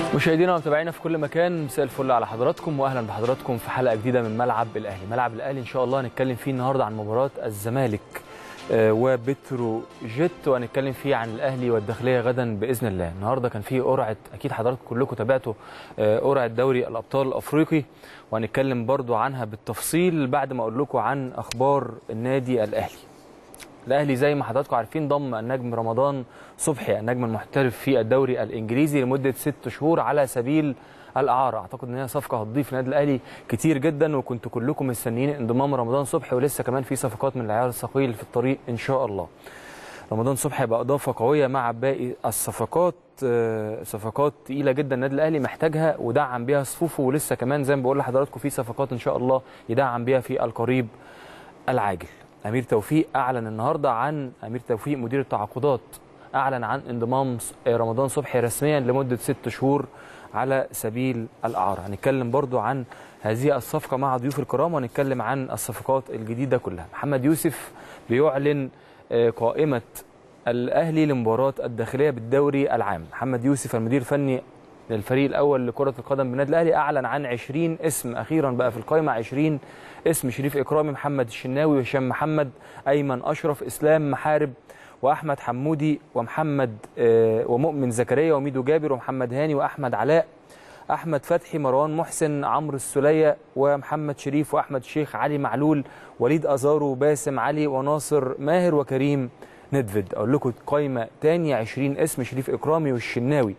مشاهدينا ومتابعينا في كل مكان مساء الفل على حضراتكم واهلا بحضراتكم في حلقه جديده من ملعب الاهلي ملعب الاهلي ان شاء الله هنتكلم فيه النهارده عن مباراه الزمالك آه، وبتروجيت وهنتكلم فيه عن الاهلي والداخليه غدا باذن الله النهارده كان فيه قرعه اكيد حضراتكم كلكم تابعتوا آه، قرعه دوري الابطال الافريقي وهنتكلم برضو عنها بالتفصيل بعد ما اقول لكم عن اخبار النادي الاهلي الاهلي زي ما حضراتكم عارفين ضم النجم رمضان صبحي النجم المحترف في الدوري الانجليزي لمده ست شهور على سبيل الاعاره اعتقد ان هي صفقه هتضيف النادي الاهلي كتير جدا وكنتوا كلكم مستنيين انضمام رمضان صبحي ولسه كمان في صفقات من العيار الثقيل في الطريق ان شاء الله رمضان صبحي هيبقى اضافه قويه مع باقي الصفقات آه، صفقات تقيله جدا النادي الاهلي محتاجها ودعم بيها صفوفه ولسه كمان زي ما بقول لحضراتكم في صفقات ان شاء الله يدعم بيها في القريب العاجل امير توفيق اعلن النهارده عن امير توفيق مدير التعاقدات اعلن عن انضمام ص- رمضان صبحي رسميا لمده ست شهور على سبيل الاعاره هنتكلم برضو عن هذه الصفقه مع ضيوف الكرام وهنتكلم عن الصفقات الجديده كلها محمد يوسف بيعلن آه، قائمه الاهلي لمباراه الداخليه بالدوري العام محمد يوسف المدير الفني للفريق الاول لكره القدم بالنادي الاهلي اعلن عن 20 اسم اخيرا بقى في القائمه 20 اسم شريف اكرامي محمد الشناوي وهشام محمد ايمن اشرف اسلام محارب واحمد حمودي ومحمد آه، ومؤمن زكريا وميدو جابر ومحمد هاني واحمد علاء احمد فتحي مروان محسن عمرو السوليه ومحمد شريف واحمد الشيخ علي معلول وليد ازارو باسم علي وناصر ماهر وكريم ندفد اقول لكم قائمه تاني 20 اسم شريف اكرامي والشناوي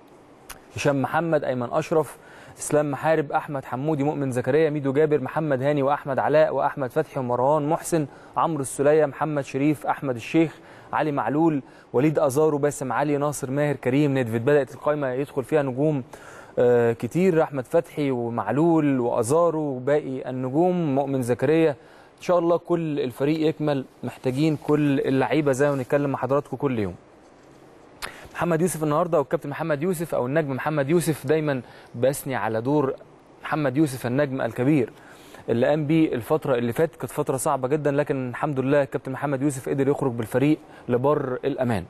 هشام محمد ايمن اشرف اسلام محارب احمد حمودي مؤمن زكريا ميدو جابر محمد هاني واحمد علاء واحمد فتحي ومروان محسن عمرو السوليه محمد شريف احمد الشيخ علي معلول وليد ازارو باسم علي ناصر ماهر كريم ندفد بدات القائمه يدخل فيها نجوم آه، كتير احمد فتحي ومعلول وازارو وباقي النجوم مؤمن زكريا ان شاء الله كل الفريق يكمل محتاجين كل اللعيبه زي ما بنتكلم مع حضراتكم كل يوم محمد يوسف النهارده والكابتن محمد يوسف او النجم محمد يوسف دايما بثني على دور محمد يوسف النجم الكبير اللي قام بيه الفتره اللي فاتت كانت فتره صعبه جدا لكن الحمد لله الكابتن محمد يوسف قدر يخرج بالفريق لبر الامان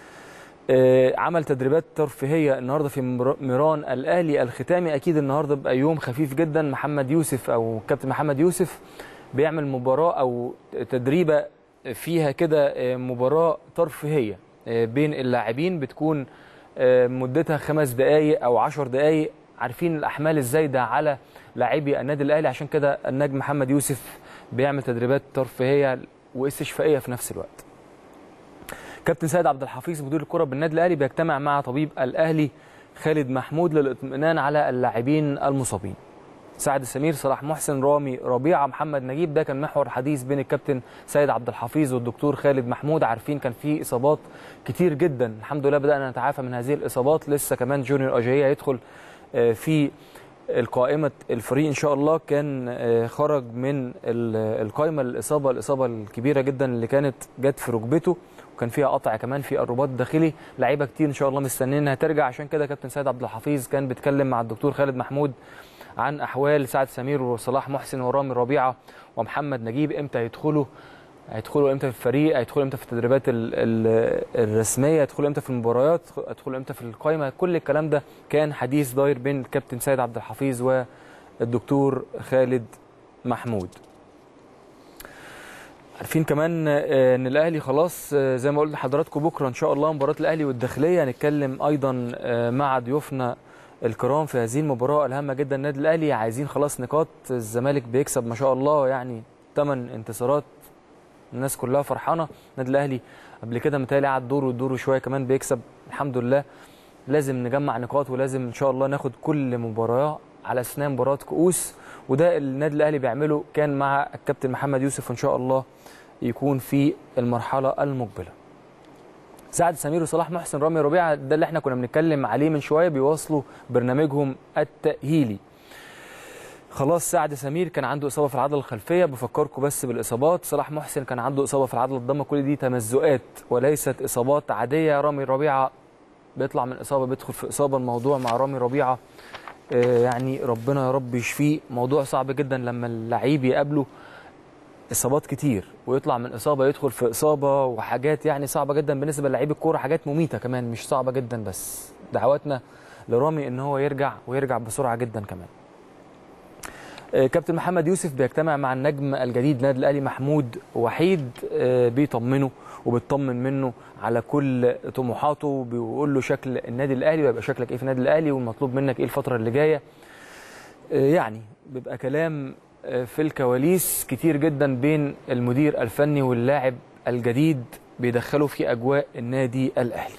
آه، عمل تدريبات ترفيهيه النهارده في مر- ميران الاهلي الختامي اكيد النهارده بقى يوم خفيف جدا محمد يوسف او كابتن محمد يوسف بيعمل مباراه او تدريبه فيها كده آه، مباراه ترفيهيه آه، بين اللاعبين بتكون آه، مدتها خمس دقائق او عشر دقائق عارفين الاحمال الزايده على لاعبي النادي الاهلي عشان كده النجم محمد يوسف بيعمل تدريبات ترفيهيه واستشفائيه في نفس الوقت كابتن سيد عبد الحفيظ مدير الكره بالنادي الاهلي بيجتمع مع طبيب الاهلي خالد محمود للاطمئنان على اللاعبين المصابين سعد سمير صلاح محسن رامي ربيعه محمد نجيب ده كان محور حديث بين الكابتن سيد عبد الحفيظ والدكتور خالد محمود عارفين كان في اصابات كتير جدا الحمد لله بدانا نتعافى من هذه الاصابات لسه كمان جونيور اجاييه هيدخل آه، في القائمة الفريق إن شاء الله كان آه، خرج من ال- القائمة الإصابة الإصابة الكبيرة جدا اللي كانت جت في ركبته وكان فيها قطع كمان في الرباط الداخلي لعيبة كتير إن شاء الله مستنيين إنها ترجع عشان كده كابتن سيد عبد الحفيظ كان بيتكلم مع الدكتور خالد محمود عن أحوال سعد سمير وصلاح محسن ورامي ربيعة ومحمد نجيب إمتى هيدخلوا هيدخلوا امتى في الفريق هيدخلوا امتى في التدريبات ال- ال- الرسميه هيدخلوا امتى في المباريات هيدخلوا امتى في القائمه كل الكلام ده كان حديث داير بين الكابتن سيد عبد الحفيظ والدكتور خالد محمود عارفين كمان آه، ان الاهلي خلاص آه، زي ما قلت لحضراتكم بكره ان شاء الله مباراه الاهلي والداخليه هنتكلم ايضا آه، مع ضيوفنا الكرام في هذه المباراه الهامه جدا النادي الاهلي عايزين خلاص نقاط الزمالك بيكسب ما شاء الله يعني 8 انتصارات الناس كلها فرحانه النادي الاهلي قبل كده متهيألي قعد دوره ودوره شويه كمان بيكسب الحمد لله لازم نجمع نقاط ولازم ان شاء الله ناخد كل مباراه على اساس إنها مباراه كؤوس وده اللي النادي الاهلي بيعمله كان مع الكابتن محمد يوسف وان شاء الله يكون في المرحله المقبله سعد سمير وصلاح محسن رامي ربيعه ده اللي احنا كنا بنتكلم عليه من شويه بيواصلوا برنامجهم التاهيلي خلاص سعد سمير كان عنده اصابه في العضله الخلفيه بفكركم بس بالاصابات صلاح محسن كان عنده اصابه في العضله الضمه كل دي تمزقات وليست اصابات عاديه رامي ربيعه بيطلع من اصابه بيدخل في اصابه الموضوع مع رامي ربيعه آه، يعني ربنا يا رب يشفيه موضوع صعب جدا لما اللعيب يقابله اصابات كتير ويطلع من اصابه يدخل في اصابه وحاجات يعني صعبه جدا بالنسبه للاعيب الكوره حاجات مميته كمان مش صعبه جدا بس دعواتنا لرامي ان هو يرجع ويرجع بسرعه جدا كمان آه، كابتن محمد يوسف بيجتمع مع النجم الجديد نادي الاهلي محمود وحيد آه، بيطمنه وبيطمن منه على كل طموحاته وبيقول له شكل النادي الاهلي ويبقى شكلك ايه في النادي الاهلي والمطلوب منك ايه الفتره اللي جايه آه، يعني بيبقى كلام آه، في الكواليس كتير جدا بين المدير الفني واللاعب الجديد بيدخله في اجواء النادي الاهلي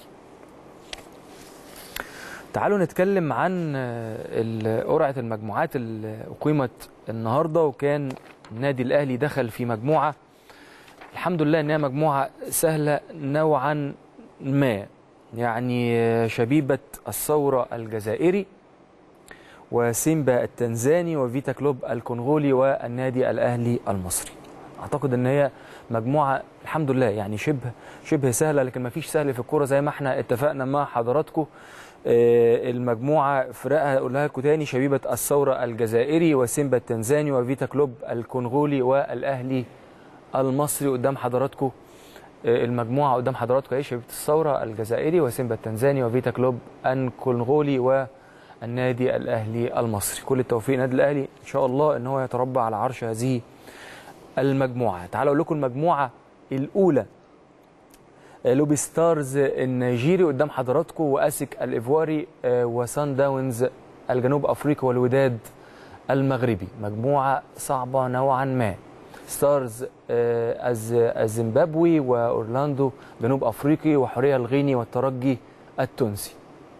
تعالوا نتكلم عن آه، ال- قرعه المجموعات اللي اقيمت النهارده وكان النادي الاهلي دخل في مجموعه الحمد لله انها مجموعه سهله نوعا ما يعني آه، شبيبه الثوره الجزائري وسيمبا التنزاني وفيتا كلوب الكونغولي والنادي الاهلي المصري اعتقد ان هي مجموعه الحمد لله يعني شبه شبه سهله لكن ما فيش سهل في الكوره زي ما احنا اتفقنا مع حضراتكم آه، المجموعه فرقها اقولها لكم تاني شبيبه الثوره الجزائري وسيمبا التنزاني وفيتا كلوب الكونغولي والاهلي المصري قدام حضراتكم آه، المجموعه قدام حضراتكم اهي شبيبه الثوره الجزائري وسيمبا التنزاني وفيتا كلوب الكونغولي والنادي الاهلي المصري كل التوفيق النادي الاهلي ان شاء الله ان هو يتربى على عرش هذه المجموعه تعالوا اقول لكم المجموعه الاولى آه، لوبي ستارز النيجيري قدام حضراتكم واسك الايفواري آه، وسان داونز الجنوب افريقي والوداد المغربي مجموعه صعبه نوعا ما ستارز آه، الز- الزيمبابوي واورلاندو جنوب افريقي وحوريه الغيني والترجي التونسي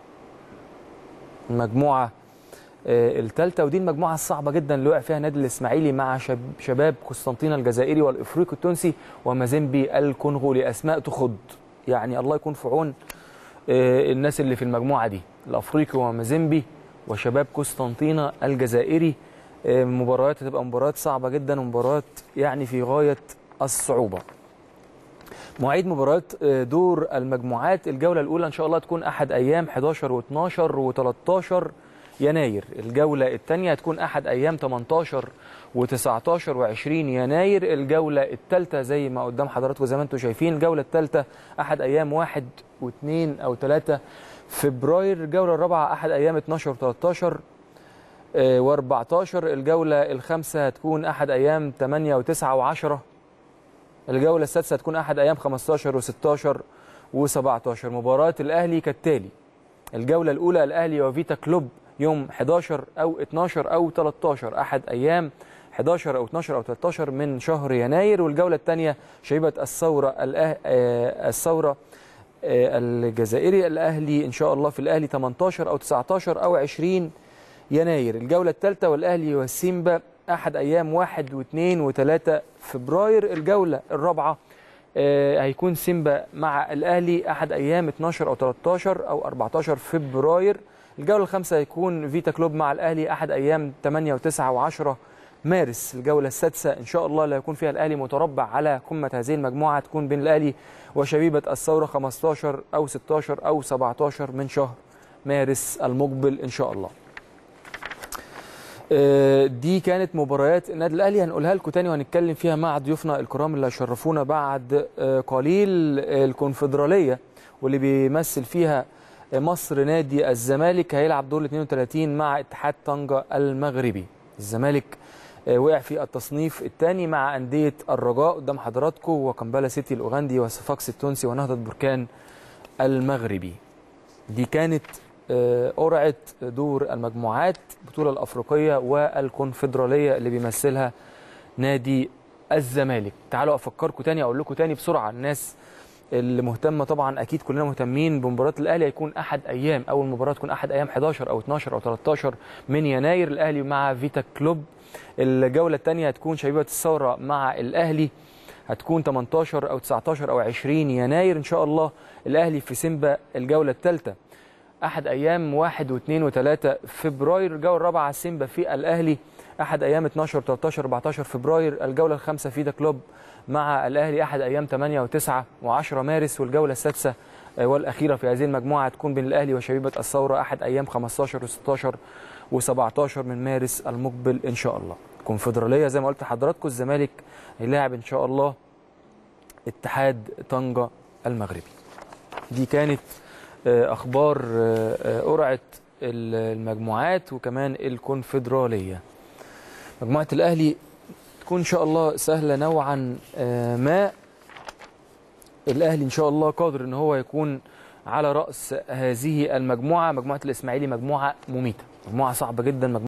المجموعه الثالثه ودي المجموعه الصعبه جدا اللي وقع فيها نادي الاسماعيلي مع شب شباب قسطنطينه الجزائري والافريقي التونسي ومازيمبي الكونغولي اسماء تخض يعني الله يكون في عون آه، الناس اللي في المجموعه دي الافريقي ومازيمبي وشباب قسطنطينه الجزائري آه، مباريات هتبقى مباريات صعبه جدا ومباريات يعني في غايه الصعوبه مواعيد مباريات آه، دور المجموعات الجوله الاولى ان شاء الله تكون احد ايام 11 و12 و13 يناير الجوله الثانيه هتكون احد ايام 18 و19 و20 يناير الجوله الثالثه زي ما قدام حضراتكم زي ما انتم شايفين الجوله الثالثه احد ايام 1 و2 او 3 فبراير الجوله الرابعه احد ايام 12 و13 و14 الجوله الخامسه هتكون احد ايام 8 و9 و10 الجوله السادسه هتكون احد ايام 15 و16 و17 مباراه الاهلي كالتالي الجوله الاولى الاهلي وفيتا كلوب يوم 11 او 12 او 13 احد ايام 11 او 12 او 13 من شهر يناير والجوله الثانيه شيبه الثوره الأه... آه، الثوره آه، الجزائري الاهلي ان شاء الله في الاهلي 18 او 19 او 20 يناير الجوله الثالثه والاهلي والسيمبا احد ايام 1 و2 و3 فبراير الجوله الرابعه آه، هيكون سيمبا مع الاهلي احد ايام 12 او 13 او 14 فبراير الجوله الخامسه هيكون فيتا كلوب مع الاهلي احد ايام 8 و9 و10 مارس الجوله السادسه ان شاء الله اللي هيكون فيها الاهلي متربع على قمه هذه المجموعه تكون بين الاهلي وشبيبه الثوره 15 او 16 او 17 من شهر مارس المقبل ان شاء الله آه، دي كانت مباريات النادي الاهلي هنقولها لكم تاني وهنتكلم فيها مع ضيوفنا الكرام اللي هيشرفونا بعد آه، قليل آه، الكونفدراليه واللي بيمثل فيها مصر نادي الزمالك هيلعب دور ال 32 مع اتحاد طنجه المغربي الزمالك آه، وقع في التصنيف الثاني مع انديه الرجاء قدام حضراتكم وكمبالا سيتي الاوغندي وصفاقس التونسي ونهضه بركان المغربي دي كانت آه، قرعه دور المجموعات البطوله الافريقيه والكونفدراليه اللي بيمثلها نادي الزمالك تعالوا افكركم تاني اقول لكم تاني بسرعه الناس اللي مهتمه طبعا اكيد كلنا مهتمين بمباراه الاهلي هيكون احد ايام اول مباراه تكون احد ايام 11 او 12 او 13 من يناير الاهلي مع فيتا كلوب الجوله الثانيه هتكون شبيبه الثوره مع الاهلي هتكون 18 او 19 او 20 يناير ان شاء الله الاهلي في سيمبا الجوله الثالثه احد ايام 1 و2 و3 فبراير الجوله الرابعه على سيمبا في الاهلي احد ايام 12 13 14 فبراير الجوله الخامسه في ذا كلوب مع الاهلي احد ايام 8 و9 و10 مارس والجوله السادسه آه، والاخيره في هذه المجموعه تكون بين الاهلي وشبيبه الثوره احد ايام 15 و16 و17 من مارس المقبل ان شاء الله الكونفدراليه زي ما قلت لحضراتكم الزمالك هيلاعب ان شاء الله اتحاد طنجه المغربي دي كانت آه، اخبار آه، آه، قرعه المجموعات وكمان الكونفدراليه مجموعه الاهلي تكون ان شاء الله سهله نوعا ما الاهلي ان شاء الله قادر ان هو يكون على راس هذه المجموعه مجموعه الاسماعيلي مجموعه مميته مجموعه صعبه جدا مجموعة